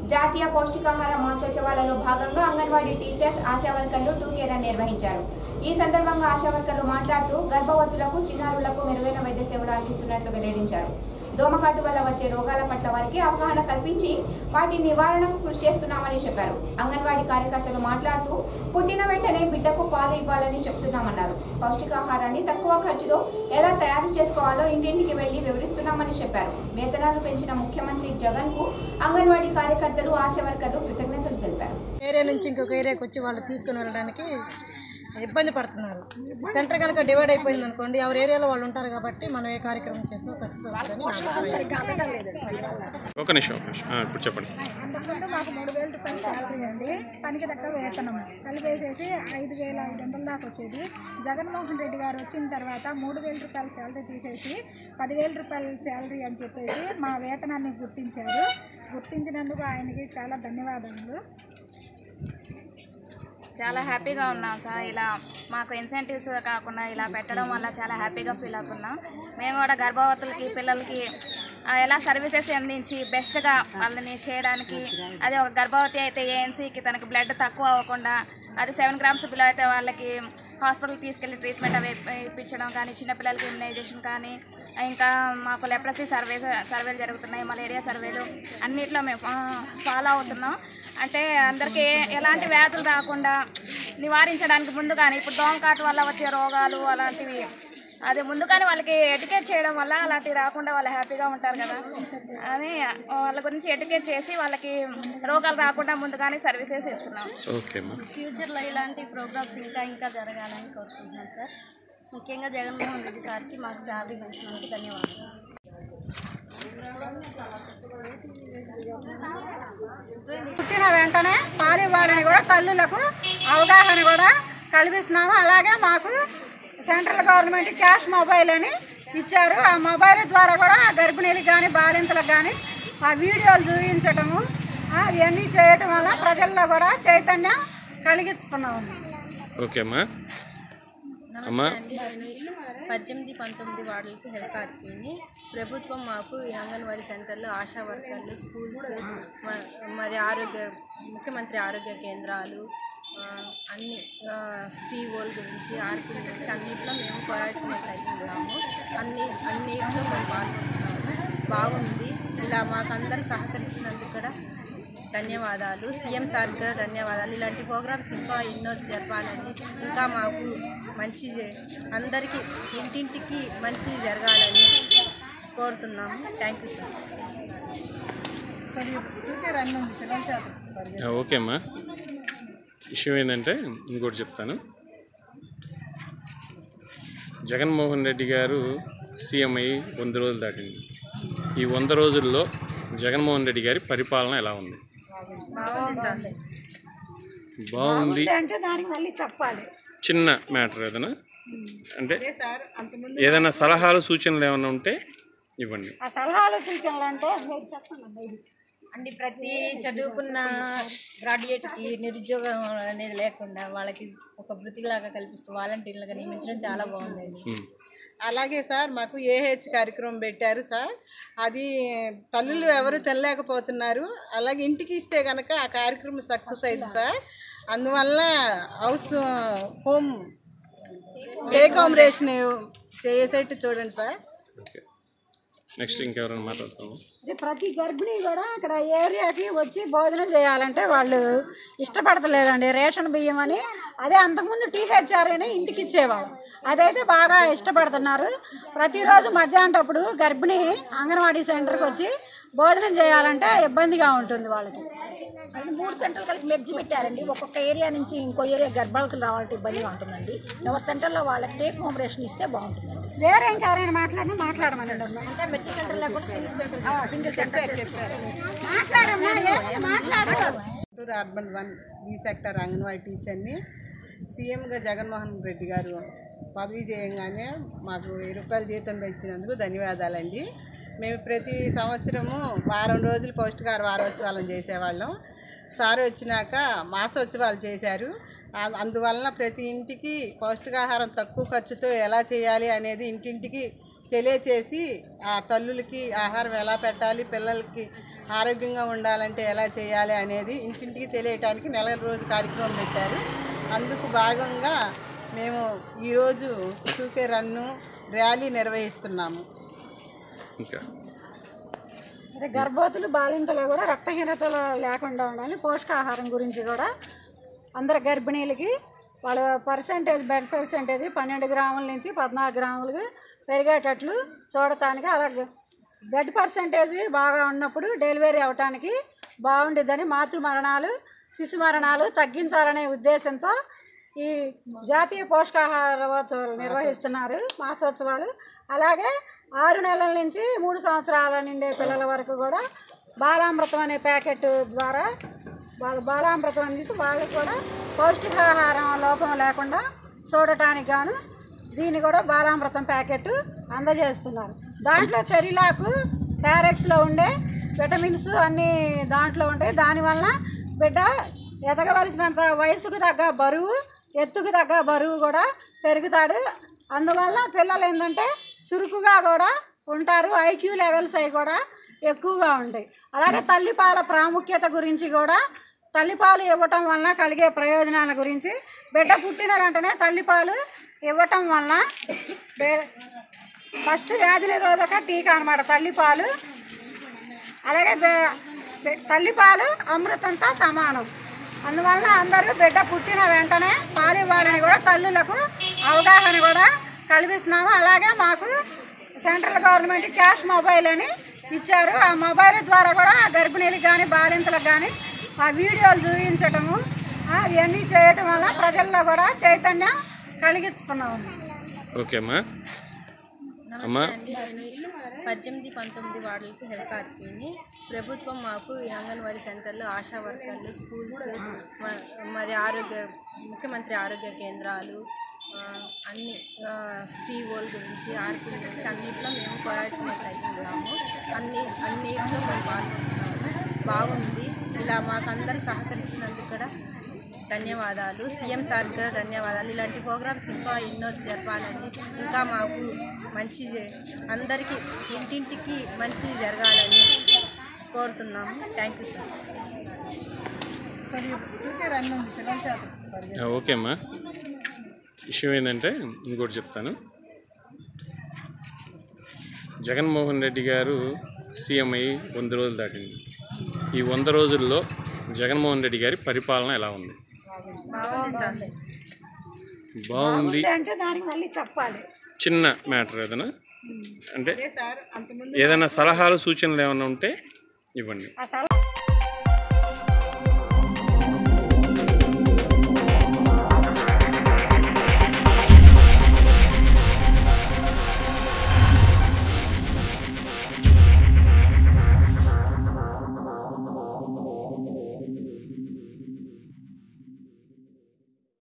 జాతీయ పౌష్టికాహార మాసోత్సవాలలో భాగంగా అంగన్వాడీ టీచర్స్ ఆశా వర్కర్లు టూకే రన్ నిర్వహించారు ఈ సందర్భంగా ఆశా వర్కర్లు మాట్లాడుతూ గర్భవతులకు చిన్నారులకు మెరుగైన వైద్య సేవలు అందిస్తున్నట్లు వెల్లడించారు దోమకాటు వల్ల వచ్చే రోగాల పట్ల వారికి అవగాహన కల్పించి వాటి నివారణకు కృషి చేస్తున్నామని చెప్పారు అంగన్వాడీ కార్యకర్తలు మాట్లాడుతూ పుట్టిన వెంటనే బిడ్డకు పాలు ఇవ్వాలని చెప్తున్నామన్నారు పౌష్టికాహారాన్ని తక్కువ ఖర్చుతో ఎలా తయారు చేసుకోవాలో ఇంటింటికి వెళ్లి వివరిస్తున్నామని చెప్పారు వేతనాలు పెంచిన ముఖ్యమంత్రి జగన్ కు అంగన్వాడీ కార్యకర్తలు ఆశా వర్కర్లు కృతజ్ఞతలు తెలిపారు ఏరియా నుంచి ఇంకొక ఏరియాకి వచ్చి వాళ్ళు తీసుకుని వెళ్ళడానికి ఇబ్బంది పడుతున్నారు సెంటర్ కనుక డివైడ్ అయిపోయింది అనుకోండి ఎవరి ఏరియాలో వాళ్ళు ఉంటారు కాబట్టి మనం ఏ కార్యక్రమం చేసినా సక్సెస్ అవుతుందని నా అభిప్రాయం. ఒక నిమిషం ఒక నిమిషం ఆ, ఇప్పుడు చెప్పండి అంతకుముందు మాకు మూడు వేల రూపాయల శాలరీ అండి పనికి తగ్గ వేతనం కలిపేసేసి ఐదు వేల ఐదు వందల దాకా వచ్చేది జగన్మోహన్ రెడ్డి గారు వచ్చిన తర్వాత మూడు వేల రూపాయల శాలరీ తీసేసి పదివేల రూపాయల శాలరీ అని చెప్పేసి మా వేతనాన్ని గుర్తించారు గుర్తించినందుకు ఆయనకి చాలా ధన్యవాదాలు చాలా హ్యాపీగా ఉన్నాం సార్ ఇలా మాకు ఇన్సెంటివ్స్ కాకుండా ఇలా పెట్టడం వల్ల చాలా హ్యాపీగా ఫీల్ అవుతున్నాం మేము కూడా గర్భవతులకి పిల్లలకి ఆ, ఎలా సర్వీసెస్ అందించి బెస్ట్గా వాళ్ళని చేయడానికి అదే ఒక గర్భవతి అయితే ఏఎన్సీకి తనకి బ్లడ్ తక్కువ అవ్వకుండా అది సెవెన్ గ్రామ్స్ బిలో అయితే వాళ్ళకి హాస్పిటల్కి తీసుకెళ్ళి ట్రీట్మెంట్ అవి ఇప్పించడం కానీ చిన్నపిల్లలకి ఇమ్యునైజేషన్ కానీ ఇంకా మాకు లెప్రసీ సర్వే సర్వేలు జరుగుతున్నాయి మలేరియా సర్వేలు అన్నిట్లో మేము ఫాలో అవుతున్నాం అంటే అందరికీ ఎలాంటి వ్యాధులు రాకుండా నివారించడానికి ముందుగానే ఇప్పుడు దోమకాటు వల్ల వచ్చే రోగాలు అలాంటివి అది ముందుగానే వాళ్ళకి ఎడ్యుకేట్ చేయడం వల్ల అలాంటివి రాకుండా వాళ్ళు హ్యాపీగా ఉంటారు కదా అని వాళ్ళ గురించి ఎడ్యుకేట్ చేసి వాళ్ళకి రోగాలు రాకుండా ముందుగానే సర్వీసెస్ ఇస్తున్నాం ఓకే అమ్మా ఫ్యూచర్లో ఇలాంటి ప్రోగ్రామ్స్ ఇంకా ఇంకా జరగాలని కోరుకుంటున్నాం సార్ ముఖ్యంగా జగన్మోహన్ రెడ్డి సార్కి మాకు శాలరీ పెంచడానికి ధన్యవాదాలు పుట్టిన వెంటనే పాలు ఇవ్వాలని కూడా తల్లులకు అవగాహన కూడా కల్పిస్తున్నాము అలాగే మాకు సెంట్రల్ గవర్నమెంట్ క్యాష్ మొబైల్ అని ఇచ్చారు ఆ మొబైల్ ద్వారా కూడా గర్భిణీలకు కానీ బాలింతలకు కానీ ఆ వీడియోలు చూపించటము ఆ, ఇవన్నీ చేయటం వల్ల ప్రజల్లో కూడా చైతన్యం కలిగిస్తున్నాము ఓకే అమ్మా అమ్మా పద్దెనిమిది పంతొమ్మిది వార్డులకి హెల్త్ ఆర్పీని ప్రభుత్వం మాకు ఈ అంగన్వాడీ సెంటర్లు ఆశా వర్కర్లు స్కూల్స్ మ- మరి ఆరోగ్య ముఖ్యమంత్రి ఆరోగ్య కేంద్రాలు ఆ, అన్ని సిఓల గురించి ఆర్పీ గురించి అన్నింటిలో మేము కోఆర్డినేట్ అయి ఉన్నాము అన్ని అన్నింటిలో మేము పాల్గొంటున్నాము బాగుంది ఇలా మాకు అందరూ సహకరించినందుకు కూడా ధన్యవాదాలు సీఎం సార్కి కూడా ధన్యవాదాలు ఇలాంటి ప్రోగ్రామ్స్ ఇంకా ఎన్నో జరపాలని ఇంకా మాకు మంచి అందరికీ ఇంటింటికి మంచి జరగాలని కోరుతున్నాము థ్యాంక్ యూ సార్ ఆ, ఓకే అమ్మా విషయం ఏంటంటే ఇంకోటి చెప్తాను జగన్మోహన్ రెడ్డి గారు సీఎం అయ్యి వంద రోజులు దాటింది ఈ వంద రోజుల్లో జగన్మోహన్ రెడ్డి గారి పరిపాలన ఎలా ఉంది బాగుంది సార్ బాగుంది అంటే దానికి మళ్ళీ చెప్పాలి చిన్న మ్యాటర్ ఏదైనా అంటే ఏదైనా సలహాలు సూచనలు ఏమైనా ఉంటే ఇవ్వండి ఆ సలహాలు సూచనలు అంటే మీరు చెప్పండి అంటే ప్రతి చదువుకున్న గ్రాడ్యుయేట్కి నిరుద్యోగం అనేది లేకుండా వాళ్ళకి ఒక వృత్తిలాగా కల్పిస్తూ వాలంటీర్లుగా నియమించడం చాలా బాగుందండి ఉమ్. అలాగే సార్ మాకు ఏహెచ్ కార్యక్రమం పెట్టారు సార్ అది తల్లులు ఎవరు తినలేకపోతున్నారు అలాగే ఇంటికి ఇస్తే కనుక ఆ కార్యక్రమం సక్సెస్ అయింది సార్ అందువల్ల house home take home ration చేసేట్టు చూడండి సార్ ఓకే నెక్స్ట్ ఇంకెవరైనా మాట్లాడతాము ఇది ప్రతి గర్భిణి కూడా అక్కడ ఏరియాకి వచ్చి భోజనం చేయాలంటే వాళ్ళు ఇష్టపడతలేదండి రేషన్ బియ్యం అని అదే అంతకుముందు టీహెచ్ఆర్ అని ఇంటికి ఇచ్చేవాళ్ళు అదైతే బాగా ఇష్టపడుతున్నారు ప్రతిరోజు మధ్యాహ్నటప్పుడు గర్భిణి అంగన్వాడీ సెంటర్కి వచ్చి భోజనం చేయాలంటే ఇబ్బందిగా ఉంటుంది వాళ్ళకి అది మూడు సెంటర్లు కలిపి మెర్జి పెట్టారండి ఒక్కొక్క ఏరియా నుంచి ఇంకో ఏరియా గర్భాలకు రావాలంటే ఇబ్బందిగా ఉంటుందండి ఎవరి సెంటర్లో వాళ్ళకి టేక్ హోమ్ రేషన్ ఇస్తే బాగుంటుందండి వేరే ఇంకెవరైనా మాట్లాడినా మాట్లాడమనండి అంటే మెట్ల సెంటర్లో కూడా సింగిల్ సెంటర్ సింగిల్ సెంటర్ చెప్పారు మాట్లాడమ్మా ఏ మాట్లాడు Guntur urban one B sector anganwadi టీచర్ని సీఎంగా జగన్మోహన్ రెడ్డి గారు పదవి చేయంగానే మాకు వెయ్యి రూపాయల జీతం పెంచినందుకు ధన్యవాదాలండి మేము ప్రతి సంవత్సరము వారం రోజులు పౌష్టికార వారోత్సవాలను చేసేవాళ్ళం సార్ వచ్చినాక మాసోత్సవాలు చేశారు ఆ- అందువలన ప్రతి ఇంటికి పౌష్టికాహారం తక్కువ ఖర్చుతో ఎలా చేయాలి అనేది ఇంటింటికి తెలియచేసి ఆ తల్లులకి ఆహారం ఎలా పెట్టాలి పిల్లలకి ఆరోగ్యంగా ఉండాలంటే ఎలా చేయాలి అనేది ఇంటింటికి తెలియటానికి నెల రోజు కార్యక్రమం పెట్టారు అందుకు భాగంగా మేము ఈరోజు సూకే రన్ను ర్యాలీ నిర్వహిస్తున్నాము ఇంకా మరి గర్భవతులు బాలింతలు కూడా రక్తహీనతలు లేకుండా ఉండాలి పోషకాహారం గురించి కూడా అందరు గర్భిణీలకి వాళ్ళ పర్సంటేజ్ బెడ్ పర్సంటేజ్ పన్నెండు గ్రాముల నుంచి పద్నాలుగు గ్రాములు పెరిగేటట్లు చూడటానికి అలాగే బెడ్ పర్సంటేజ్ బాగా ఉన్నప్పుడు డెలివరీ అవటానికి బాగుండిద్దని మాతృ మరణాలు శిశు మరణాలు తగ్గించాలనే ఉద్దేశంతో ఈ జాతీయ పోషకాహారోత్సవాలు నిర్వహిస్తున్నారు మాసోత్సవాలు అలాగే ఆరు నెలల నుంచి మూడు సంవత్సరాల నిండే పిల్లల వరకు కూడా బాలామృతం అనే ప్యాకెట్ ద్వారా వాళ్ళ బాలామృతం అందిస్తూ వాళ్ళకి కూడా పౌష్టికాహారం లోపం లేకుండా చూడటానికి గాను దీన్ని కూడా బాలామృతం ప్యాకెట్ అందజేస్తున్నారు దాంట్లో సెరిలాకు ప్యారెక్స్లో ఉండే విటమిన్స్ అన్నీ దాంట్లో ఉంటాయి దానివల్ల బిడ్డ ఎదగవలసినంత వయసుకు తగ్గ బరువు ఎత్తుకు తగ్గ బరువు కూడా పెరుగుతాడు అందువల్ల పిల్లలు ఏంటంటే చురుకుగా కూడా ఉంటారు ఐక్యూ లెవెల్స్ అవి కూడా ఎక్కువగా ఉంటాయి అలాగే తల్లిపాల ప్రాముఖ్యత గురించి కూడా తల్లిపాలు ఇవ్వటం వలన కలిగే ప్రయోజనాల గురించి బిడ్డ పుట్టిన వెంటనే తల్లిపాలు ఇవ్వటం వలన బే- ఫస్ట్ వ్యాధి నిరోధక టీకా అనమాట తల్లిపాలు అలాగే బె- బె- తల్లిపాలు అమృతంతో సమానం అందువలన అందరూ బిడ్డ పుట్టిన వెంటనే పాలు ఇవ్వాలని కూడా తల్లులకు అవగాహన కూడా కల్పిస్తున్నాము అలాగే మాకు సెంట్రల్ గవర్నమెంట్ క్యాష్ మొబైల్ అని ఇచ్చారు ఆ మొబైల్ ద్వారా కూడా గర్భిణీలకు కానీ బాలింతలకు కానీ ఆ వీడియోలు చూపించటము ఆ, ఇవన్నీ చేయటం వల్ల ప్రజల్లో కూడా చైతన్యం కలిగిస్తున్నాము ఓకే అమ్మా అమ్మా నేను పద్దెనిమిది పంతొమ్మిది వార్డులకి హెల్త్ కార్యక్రమని ప్రభుత్వం మాకు ఈ అంగన్వాడీ సెంటర్లు ఆశా వర్కర్లు స్కూల్స్ మ- మరి ఆరోగ్య ముఖ్యమంత్రి ఆరోగ్య కేంద్రాలు ఆ, అన్ని సిఓల గురించి ఆర్పీ గురించి అన్నింటిలో మేము కోఆర్డినేట్ అవుతున్నాము అన్ని అన్నింటిలో మేము పాల్గొంటున్నాము బాగుంది ఇలా మాకు అందరు సహకరించినందుకు కూడా ధన్యవాదాలు సీఎం సార్ కూడా ధన్యవాదాలు ఇలాంటి ప్రోగ్రామ్స్ ఇంకా ఎన్నో జరపాలని ఇంకా మాకు మంచి అందరికీ ఇంటింటికి మంచి జరగాలని కోరుతున్నాము థ్యాంక్ యూ సార్ సూకే రన్ను పిల్లల చేత పరిగె- ఆ, ఓకే అమ్మా విషయం ఏంటంటే ఇంకోటి చెప్తాను జగన్మోహన్ రెడ్డి గారు సీఎం అయ్యి వంద రోజులు దాటింది ఈ వంద రోజుల్లో జగన్మోహన్ రెడ్డి గారి పరిపాలన ఎలా ఉంది బాగుంది సార్ బాగుంది అంటే దానికి మళ్ళీ చెప్పాలి చిన్న మ్యాటర్ ఏదైనా అంటే అదే సార్ అంతకుముందు ఏదైనా సలహాలు సూచనలు ఏమైనా ఉంటే ఇవ్వండి ఆ సలహా